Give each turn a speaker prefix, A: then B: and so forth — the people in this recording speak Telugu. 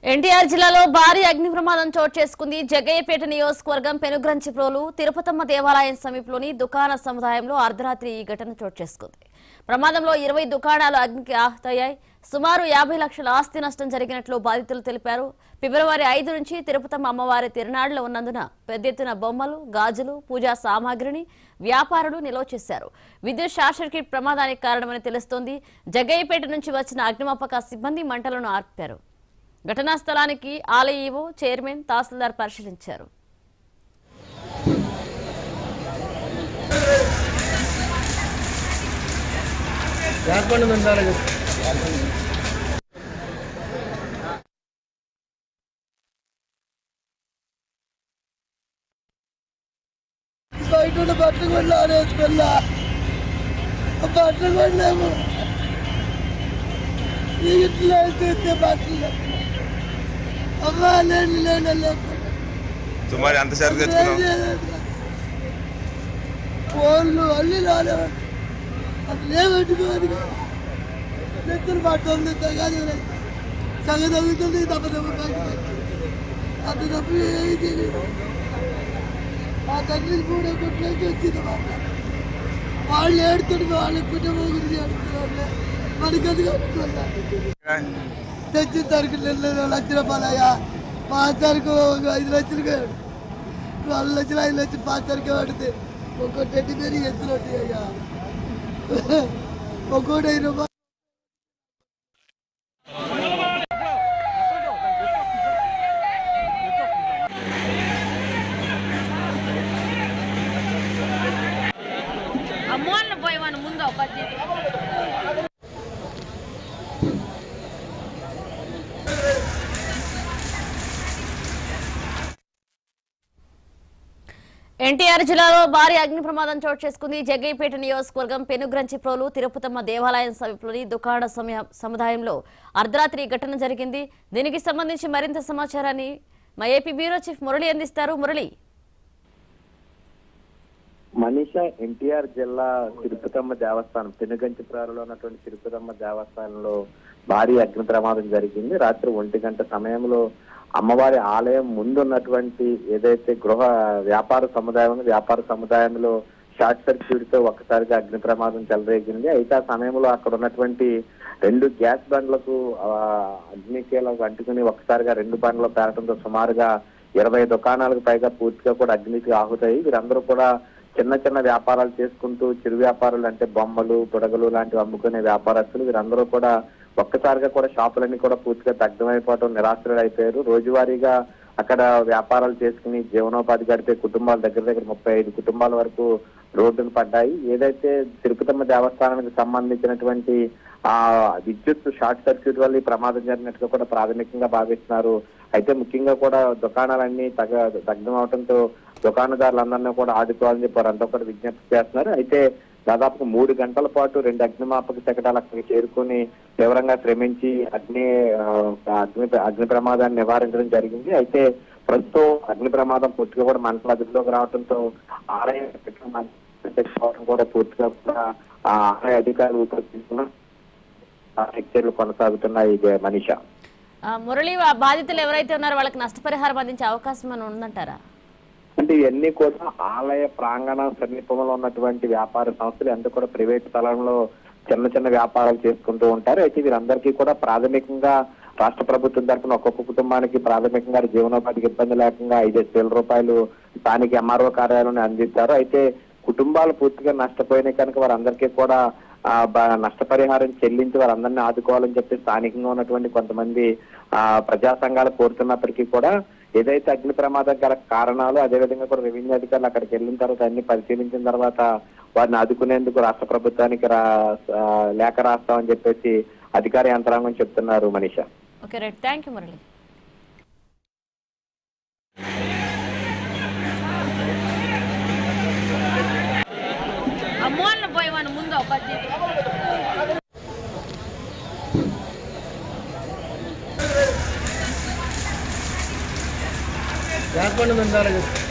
A: ఎన్టీఆర్ జిల్లాలో భారీ అగ్ని ప్రమాదం చోటు చేసుకుంది జగ్గయ్యపేట నియోజకవర్గం పెనుగ్రంచిప్రోలు తిరుపతమ్మ దేవాలయం సమీపంలోని దుకాణ సముదాయంలో అర్ధరాత్రి ఈ ఘటన చోటు చేసుకుంది ప్రమాదంలో ఇరవై దుకాణాలు అగ్నికి ఆహుతయ్యాయి సుమారు యాభై లక్షల ఆస్తి నష్టం జరిగినట్లు బాధితులు తెలిపారు ఫిబ్రవరి ఐదు నుంచి తిరుపతమ్మ అమ్మవారి తిరునాళ్లు ఉన్నందున పెద్ద ఎత్తున బొమ్మలు గాజులు పూజా సామాగ్రిని వ్యాపారులు నిల్వ చేశారు విద్యుత్ షార్ట్ సర్క్యూట్ ప్రమాదానికి కారణమని తెలుస్తోంది జగ్గయ్యపేట నుంచి వచ్చిన అగ్నిమాపక సిబ్బంది మంటలను ఆర్పారు ఘటనా స్థలానికి ఆలయ ఈవో చైర్మన్ తహసీల్దార్ పరిశీలించారు
B: ಯಾಕೊಂಡು ಬಂದಾರ బయట బట్టలు కూడా ఆరేసుకున్నా బట్టలు కొన్నాము ఇట్లా చూస్తే బట్టలు అమ్మా నేను నేను లేకుండా
C: సుమారు ఎంత సరుకు తెచ్చుకున్నావు
B: ఫోన్లు అల్లి రాలేవాడు అసలు ఏమెట్టుకోదు నెత్తులు పట్టుంది తగాదు సగ తగ్గుతుంది దెబ్బ దెబ్బ అంత తప్పు ఏమీ తెలియదు ఆ తండ్రి కూడా కొట్లేసి వచ్చింది మాట వాళ్ళు ఏడుతుంటే వాళ్ళ కుటుంబం గురించి ఏడుతున్నారు మనకి అది కట్టుకున్నారు తెచ్చిన తరకు నెల లక్ష రూపాయలయ్యా మా తరకు ఒక ఐదు లక్షలు నాలుగు లక్షలు ఐదు లక్షలు పాత తరకే పడితే ఒక్కో టెట్టి పేరు ఎత్తులు అయ్యా ఒక్కోటి ఐదు రూపాయలు
A: అమ్మోళ్ళని పోయేవాను ముందు ఎన్టీఆర్ జిల్లాలో భారీ అగ్ని ప్రమాదం చోటు చేసుకుంది జగ్గయ్యపేట నియోజకవర్గం పెనుగ్రంచిప్రోలు తిరుపతమ్మ దేవాలయం సమీపంలోని దుకాణ సమయ సముదాయంలో అర్ధరాత్రి ఈ ఘటన జరిగింది దీనికి సంబంధించి మరింత సమాచారాన్ని మా ఏపీ బ్యూరో చీఫ్ మురళి అందిస్తారు మురళి
D: మనీష ఎన్టీఆర్ జిల్లా తిరుపతమ్మ దేవస్థానం పెనుగంచిపురారులో ఉన్నటువంటి తిరుపతమ్మ దేవస్థానంలో భారీ అగ్ని ప్రమాదం జరిగింది రాత్రి ఒంటి గంట సమయంలో అమ్మవారి ఆలయం ముందు ఉన్నటువంటి ఏదైతే గృహ వ్యాపార సముదాయం ఉందో, వ్యాపార సముదాయంలో షార్ట్ సర్క్యూట్ తో ఒక్కసారిగా అగ్ని ప్రమాదం చెలరేగింది అయితే ఆ సమయంలో అక్కడ ఉన్నటువంటి రెండు గ్యాస్ బండ్లకు ఆ, అగ్నికీలకు అంటుకుని ఒక్కసారిగా రెండు బండ్లు పేరటంతో సుమారుగా ఇరవై దుకాణాలకు పైగా పూర్తిగా కూడా అగ్నికి ఆహుతాయి వీరందరూ కూడా చిన్న చిన్న వ్యాపారాలు చేసుకుంటూ చిరు వ్యాపారాలు అంటే బొమ్మలు బుడగలు లాంటివి అమ్ముకునే వ్యాపారస్తులు వీరందరూ కూడా ఒక్కసారిగా కూడా షాపులన్నీ కూడా పూర్తిగా దగ్ధమైపోవడం నిరాశ్రయులు అయిపోయారు రోజువారీగా అక్కడ వ్యాపారాలు చేసుకుని జీవనోపాధి గడిపే కుటుంబాల దగ్గర దగ్గర ముప్పై ఐదు కుటుంబాల వరకు రోడ్డును పడ్డాయి ఏదైతే తిరుపతమ్మ దేవస్థానానికి సంబంధించినటువంటి ఆ విద్యుత్ షార్ట్ సర్క్యూట్ వల్ల ఈ ప్రమాదం జరిగినట్టుగా కూడా ప్రాథమికంగా భావిస్తున్నారు అయితే ముఖ్యంగా కూడా దుకాణాలన్నీ తగ దగ్ధం అవడంతో దుకాణదారులందరినీ కూడా ఆదుకోవాలని చెప్పి వారంతా కూడా విజ్ఞప్తి చేస్తున్నారు అయితే దాదాపు మూడు గంటల పాటు రెండు అగ్నిమాపక శకటాలు అక్కడికి చేరుకుని తీవ్రంగా శ్రమించి అగ్ని ఆ, అగ్ని అగ్ని ప్రమాదాన్ని నివారించడం జరిగింది అయితే ప్రస్తుతం అగ్ని ప్రమాదం పూర్తిగా కూడా మంటల అదుపులోకి రావడంతో ఆలయ అవడం కూడా పూర్తిగా కూడా ఆ ఆలయ అధికారులు తీసుకున్న చర్యలు కొనసాగుతున్నాయి ఇదే మనీషా
A: ఆ, మురళి ఆ బాధితులు ఎవరైతే ఉన్నారో వాళ్ళకి నష్టపరిహారం అందించే అవకాశం ఏమైనా ఉందంటారా
D: అంటే ఇవన్నీ కూడా ఆలయ ప్రాంగణ సమీపంలో ఉన్నటువంటి వ్యాపార సంస్థలు అంతా కూడా ప్రైవేట్ స్థలంలో చిన్న చిన్న వ్యాపారాలు చేసుకుంటూ ఉంటారు అయితే వీరందరికీ కూడా ప్రాథమికంగా రాష్ట్ర ప్రభుత్వం తరఫున ఒక్కొక్క కుటుంబానికి ప్రాథమికంగా జీవనోపాధికి ఇబ్బంది లేకుండా ఐదేసి వేల రూపాయలు స్థానిక ఎంఆర్ఓ కార్యాలయాన్ని అందిస్తారు అయితే కుటుంబాలు పూర్తిగా నష్టపోయినాయి కనుక వారందరికీ కూడా ఆ, బ- నష్టపరిహారం చెల్లించి వారందరినీ ఆదుకోవాలని చెప్పి స్థానికంగా ఉన్నటువంటి కొంతమంది ఆ ప్రజా సంఘాలు కోరుతున్నప్పటికీ కూడా ఏదైతే అగ్ని ప్రమాదం గల కారణాలు అదేవిధంగా కూడా రెవెన్యూ అధికారులు అక్కడికి వెళ్ళిన తర్వాత అన్ని పరిశీలించిన తర్వాత వారిని ఆదుకునేందుకు రాష్ట్ర ప్రభుత్వానికి రా ఆ, లేఖ రాస్తామని చెప్పేసి అధికార యంత్రాంగం చెప్తున్నారు Manisha
A: okay right thank you Murali అమ్మోళ్ళని పోయేవాను ముందు
B: ಯಾಕೊಂಡು ಬಂದಾರ